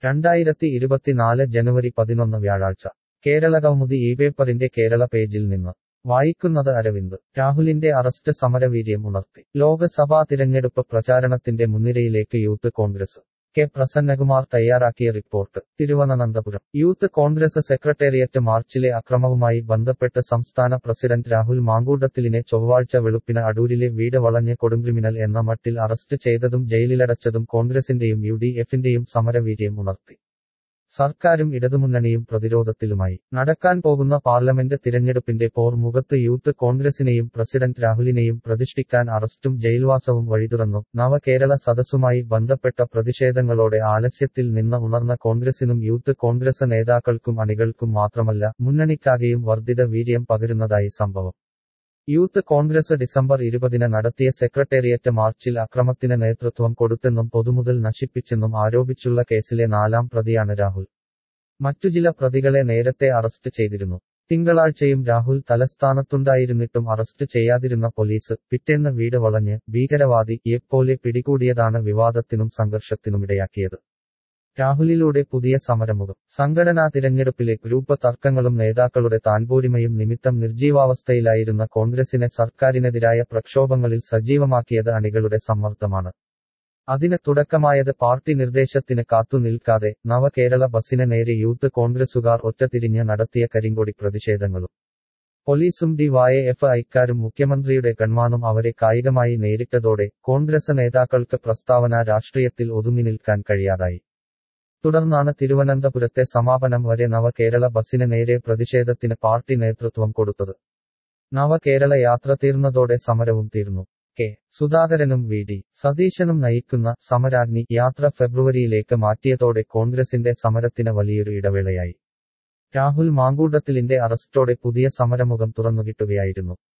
രണ്ടായിരത്തി ഇരുപത്തിനാല് ജനുവരി പതിനൊന്ന് വ്യാഴാഴ്ച കേരള കൗമുദി ഈ പേപ്പറിന്റെ കേരള പേജിൽ നിന്ന് വായിക്കുന്നത് അരവിന്ദ് രാഹുലിന്റെ അറസ്റ്റ് സമരവീര്യം ഉണർത്തി ലോക്സഭാ തിരഞ്ഞെടുപ്പ് പ്രചാരണത്തിന്റെ മുൻനിരയിലേക്ക് യൂത്ത് കോൺഗ്രസ് കെ പ്രസന്നകുമാർ തയ്യാറാക്കിയ report Thiruvananthapuram youth Congress secretariat മാർച്ചിലെ അക്രമവുമായി ബന്ധപ്പെട്ട് സംസ്ഥാന പ്രസിഡന്റ് രാഹുൽ മാങ്കൂട്ടത്തിലിനെ ചൊവ്വാഴ്ച വെളുപ്പിന് അടൂരിലെ വീട് വളഞ്ഞ് കൊടുംക്രിമിനൽ എന്ന മട്ടിൽ അറസ്റ്റ് ചെയ്തതും ജയിലിലടച്ചതും കോൺഗ്രസിന്റെയും യു ഡി എഫിന്റെയും സമരവീര്യം ഉണർത്തി സർക്കാരും ഇടതുമുന്നണിയും പ്രതിരോധത്തിലുമായി നടക്കാൻ പോകുന്ന പാർലമെന്റ് തിരഞ്ഞെടുപ്പിന്റെ പോർമുഖത്ത് യൂത്ത് കോൺഗ്രസിനെയും പ്രസിഡന്റ് രാഹുലിനെയും പ്രതിഷ്ഠിക്കാൻ അറസ്റ്റും ജയിൽവാസവും വഴിതുറന്നു നവകേരള സദസ്സുമായി ബന്ധപ്പെട്ട പ്രതിഷേധങ്ങളോടെ ആലസ്യത്തിൽ നിന്ന് ഉണർന്ന കോൺഗ്രസിനും യൂത്ത് കോൺഗ്രസ് നേതാക്കൾക്കും അണികൾക്കും മാത്രമല്ല മുന്നണിക്കാകെയും വർദ്ധിത വീര്യം പകരുന്നതായി സംഭവം യൂത്ത് കോൺഗ്രസ് ഡിസംബർ ഇരുപതിന് നടത്തിയ സെക്രട്ടേറിയറ്റ് മാർച്ചിൽ അക്രമത്തിന് നേതൃത്വം കൊടുത്തെന്നും പൊതുമുതൽ നശിപ്പിച്ചെന്നും ആരോപിച്ചുള്ള കേസിലെ നാലാം പ്രതിയാണ് രാഹുൽ മറ്റു ചില പ്രതികളെ നേരത്തെ അറസ്റ്റ് ചെയ്തിരുന്നു തിങ്കളാഴ്ചയും രാഹുൽ തലസ്ഥാനത്തുണ്ടായിരുന്നിട്ടും അറസ്റ്റ് ചെയ്യാതിരുന്ന പോലീസ് പിറ്റേന്ന് വീട് വളഞ്ഞ് ഭീകരവാദിയെപ്പോലെ പിടികൂടിയതാണ് വിവാദത്തിനും സംഘർഷത്തിനുമിടയാക്കിയത് രാഹുലിലൂടെ പുതിയ സമരമുഖം സംഘടനാ തിരഞ്ഞെടുപ്പിലെ ഗ്രൂപ്പ് തർക്കങ്ങളും നേതാക്കളുടെ താൻപോരിമയും നിമിത്തം നിർജീവാവസ്ഥയിലായിരുന്ന കോൺഗ്രസിനെ സർക്കാരിനെതിരായ പ്രക്ഷോഭങ്ങളിൽ സജീവമാക്കിയത് അണികളുടെ സമ്മർദ്ദമാണ് അതിന് തുടക്കമായത് പാർട്ടി നിർദ്ദേശത്തിന് കാത്തുനിൽക്കാതെ നവകേരള ബസിന് നേരെ യൂത്ത് കോൺഗ്രസുകാർ ഒറ്റതിരിഞ്ഞ് നടത്തിയ കരിങ്കൊടി പ്രതിഷേധങ്ങളും പോലീസും ഡിവൈഎഫ് ഐക്കാരും മുഖ്യമന്ത്രിയുടെ ഗൺമാനും അവരെ കായികമായി നേരിട്ടതോടെ കോൺഗ്രസ് നേതാക്കൾക്ക് പ്രസ്താവന രാഷ്ട്രീയത്തിൽ ഒതുങ്ങി നിൽക്കാൻ കഴിയാതായി തുടർന്നാണ് തിരുവനന്തപുരത്തെ സമാപനം വരെ നവകേരള ബസിന് നേരെ പ്രതിഷേധത്തിന് പാർട്ടി നേതൃത്വം കൊടുത്തത് നവകേരള യാത്ര തീർന്നതോടെ സമരവും തീർന്നു കെ സുധാകരനും വി ഡി സതീശനും നയിക്കുന്ന സമരാഗ്നി യാത്ര ഫെബ്രുവരിയിലേക്ക് മാറ്റിയതോടെ കോൺഗ്രസിന്റെ സമരത്തിന് വലിയൊരു ഇടവേളയായി രാഹുൽ മാങ്കൂട്ടത്തിലിന്റെ അറസ്റ്റോടെ പുതിയ സമരമുഖം തുറന്നുകിട്ടുകയായിരുന്നു